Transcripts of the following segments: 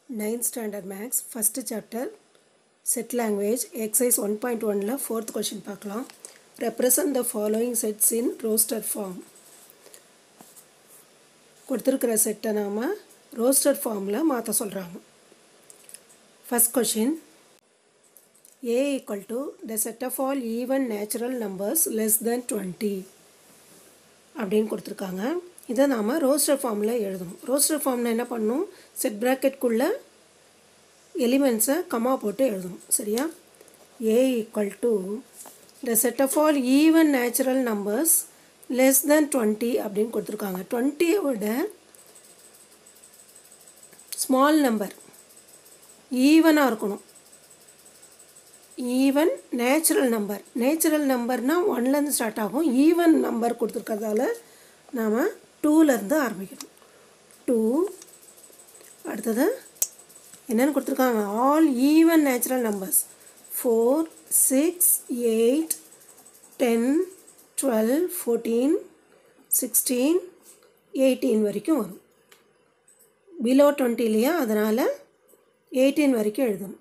9th standard max first chapter set language exercise 1.1 ல fourth question பார்க்கலாம் represent the following sets in roster form கொடுத்துருக்கிற செட்டை நாம் roster ஃபார்மில் மாற்ற சொல்கிறாங்க first question A equal to the set of all even natural numbers less than twenty அப்படின்னு கொடுத்துருக்காங்க இதை நாம் ரோஸ்டர் ஃபார்மில் எழுதணும் ரோஸ்டர் ஃபார்மில் என்ன பண்ணணும் செட் ப்ராக்கெட்குள்ளே எலிமெண்ட்ஸை கமா போட்டு எழுதணும் சரியா A equal to the set of all even natural numbers less than twenty அப்படின்னு கொடுத்துருக்காங்க டுவெண்ட்டியை விட ஸ்மால் நம்பர் ஈவனாக இருக்கணும் ஈவன் நேச்சுரல் நம்பர் நேச்சுரல் நம்பர்னால் ஒன்லேருந்து ஸ்டார்ட் ஆகும் ஈவன் நம்பர் கொடுத்துருக்கறதால நாம் டூலேருந்து ஆரம்பிக்கணும் டூ அடுத்தது என்னென்னு கொடுத்துருக்காங்க all even natural numbers four six eight ten twelve fourteen sixteen eighteen வரைக்கும் வரும் பிலோ டுவெண்ட்டி இல்லையா அதனால் எயிட்டீன் வரைக்கும் எழுதணும்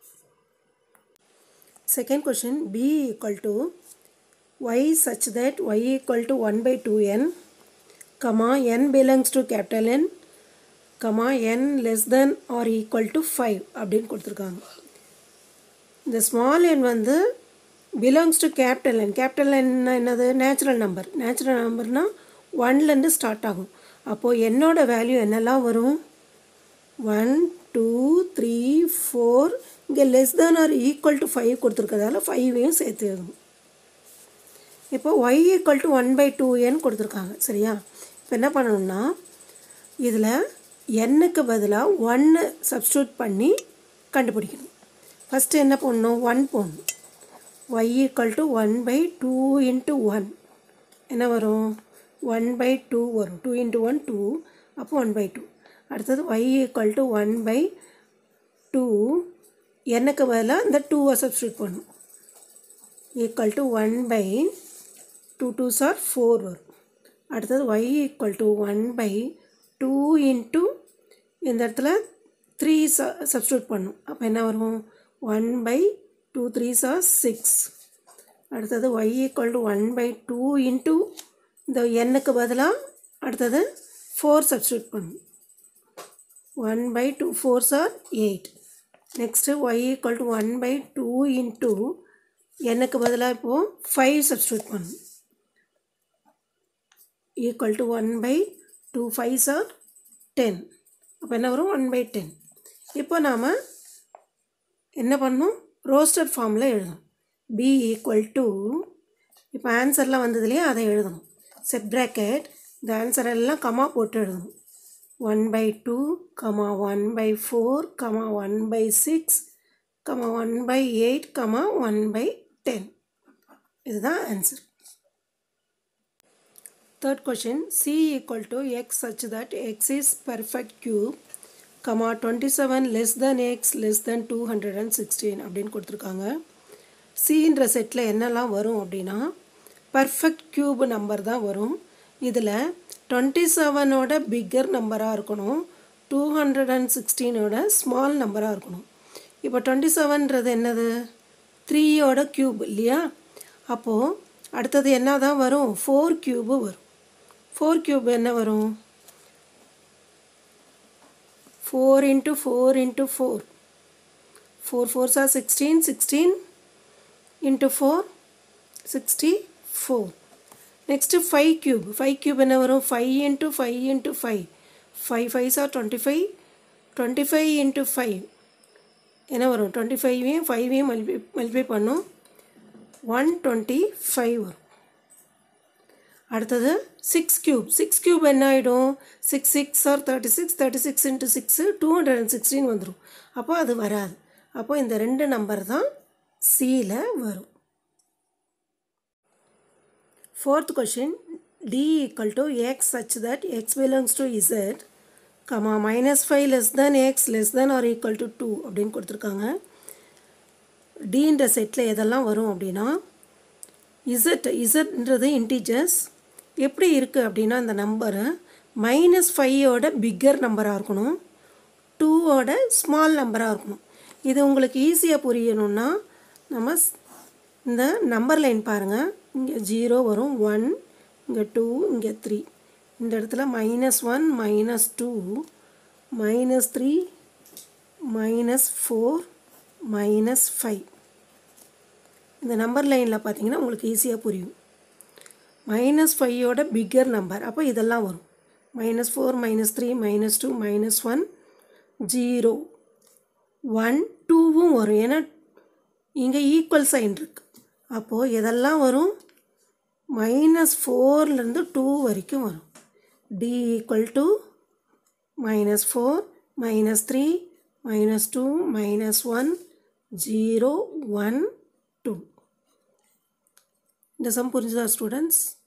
Second question b equal to y such that y equal to 1 by 2n, comma n belongs to capital N, comma n less than or equal to 5 அப்படின்னு கொடுத்துருக்காங்க இந்த small n வந்து belongs to capital N capital என்ன என்னது natural number natural நம்பர்னால் ஒன்லேருந்து start ஆகும் அப்போது என்னோட வேல்யூ என்னெல்லாம் வரும் ஒன் டூ த்ரீ ஃபோர் இங்கே less than or equal to five கொடுத்துருக்கதால ஃபைவையும் சேர்த்து எழுதணும் இப்போ y equal to one by two n கொடுத்துருக்காங்க சரியா இப்போ என்ன பண்ணணும்னா இதில் எண்ணுக்கு பதிலாக ஒன்று சப்ஸ்டியூட் பண்ணி கண்டுபிடிக்கணும் ஃபஸ்ட்டு என்ன பண்ணணும் ஒன் போடணும் y equal to one by two into one என்ன வரும் ஒன் பை டூ வரும் டூ இன்ட்டு ஒன் டூ அப்போ ஒன் பை டூ அடுத்தது y equal to one by two என்னக்கு பதிலாக இந்த டூவை சப்ஸ்டியூட் பண்ணும் equal to one by two two sir four வரும் அடுத்தது y equal to one by two into இந்த இடத்துல த்ரீ ச சப்ஸ்டியூட் பண்ணும் அப்போ என்ன வரும் one by two three sir six அடுத்தது y equal to one by two into இந்த எண்ணுக்கு பதிலாக அடுத்தது ஃபோர் சப்ஸ்டியூட் பண்ணும் one by two fours are eight next y equal to one by two into எனக்கு பதிலாக இப்போது ஃபைவ் சப்ஸ்டியூட் பண்ணும் equal to one by two fives are ten அப்போ என்ன வரும் ஒன் பை டென் இப்போ நாம் என்ன பண்ணணும் ரோஸ்டர் ஃபார்மில் எழுதணும் பி ஈக்குவல் டு இப்போ ஆன்சர்லாம் வந்தது இல்லையா அதை எழுதணும் செட் ப்ராக்கெட் இந்த ஆன்சர் எல்லாம் கமா போட்டு எழுதணும் one by two comma one by four comma one by six comma one by eight comma one by ten இதுதான் answer third question C equal to x such that x is perfect cube comma twenty seven less than x less than two hundred and sixteen அப்படின்னு கொடுத்துருக்காங்க சின்ற settle என்னெல்லாம் வரும் அப்படின்னா perfect cube number தான் வரும் இதில் twenty செவனோட bigger நம்பராக இருக்கணும் டூ ஹண்ட்ரட் அண்ட் சிக்ஸ்டீனோட ஸ்மால் நம்பராக இருக்கணும் இப்போ டுவெண்ட்டி செவன்றது என்னது த்ரீயோட க்யூப் இல்லையா அப்போது அடுத்தது என்ன தான் வரும் ஃபோர் க்யூபு வரும் ஃபோர் க்யூப் என்ன வரும் four into four into four four fours are sixteen sixteen into four sixty four next five cube five cube என்ன வரும் five into five into five five fives are twenty five twenty five into five என்ன வரும் twenty ஃபைவையும் ஃபைவையும் multiply multiply பண்ணும் one twenty five வரும் அடுத்தது six cube six cube என்ன ஆகிடும் six six are thirty six thirty six into six two hundred and sixteen வந்துடும் அப்போ அது வராது அப்போ இந்த ரெண்டு நம்பர் தான் சியில் வரும் Fourth question D equal to x such that x belongs to z, comma minus 5 less than x less than or equal to 2 அப்படின்னு கொடுத்துருக்காங்க டீன்ற செட்டில் எதெல்லாம் வரும் அப்படின்னா இசட் இசட்ன்றது இன்டீஜர்ஸ் எப்படி இருக்குது அப்படின்னா இந்த நம்பரு மைனஸ் ஃபையோட பிக்கர் நம்பராக இருக்கணும் டூவோட ஸ்மால் நம்பராக இருக்கணும் இது உங்களுக்கு ஈஸியாக புரியணும்னா நம்ம ஸ்- இந்த நம்பர் லைன் பாருங்கள் இங்கே ஜீரோ வரும் ஒன் இங்கே டூ இங்கே த்ரீ இந்த இடத்துல minus one minus two minus three minus four minus five இந்த நம்பர் லைனில் பார்த்தீங்கன்னா உங்களுக்கு ஈஸியாக புரியும் மைனஸ் ஃபைவோட பிக்கர் நம்பர் அப்போ இதெல்லாம் வரும் minus four minus three minus two minus one zero one டூவும் வரும் ஏன்னா இங்கே ஈக்குவல் சைன் இருக்கு அப்போது இதெல்லாம் வரும் மைனஸ் ஃபோர்லேருந்து டூ வரைக்கும் வரும் D equal to minus four minus three minus two minus one zero one two இந்த சம் புரிஞ்சுதா ஸ்டூடெண்ட்ஸ்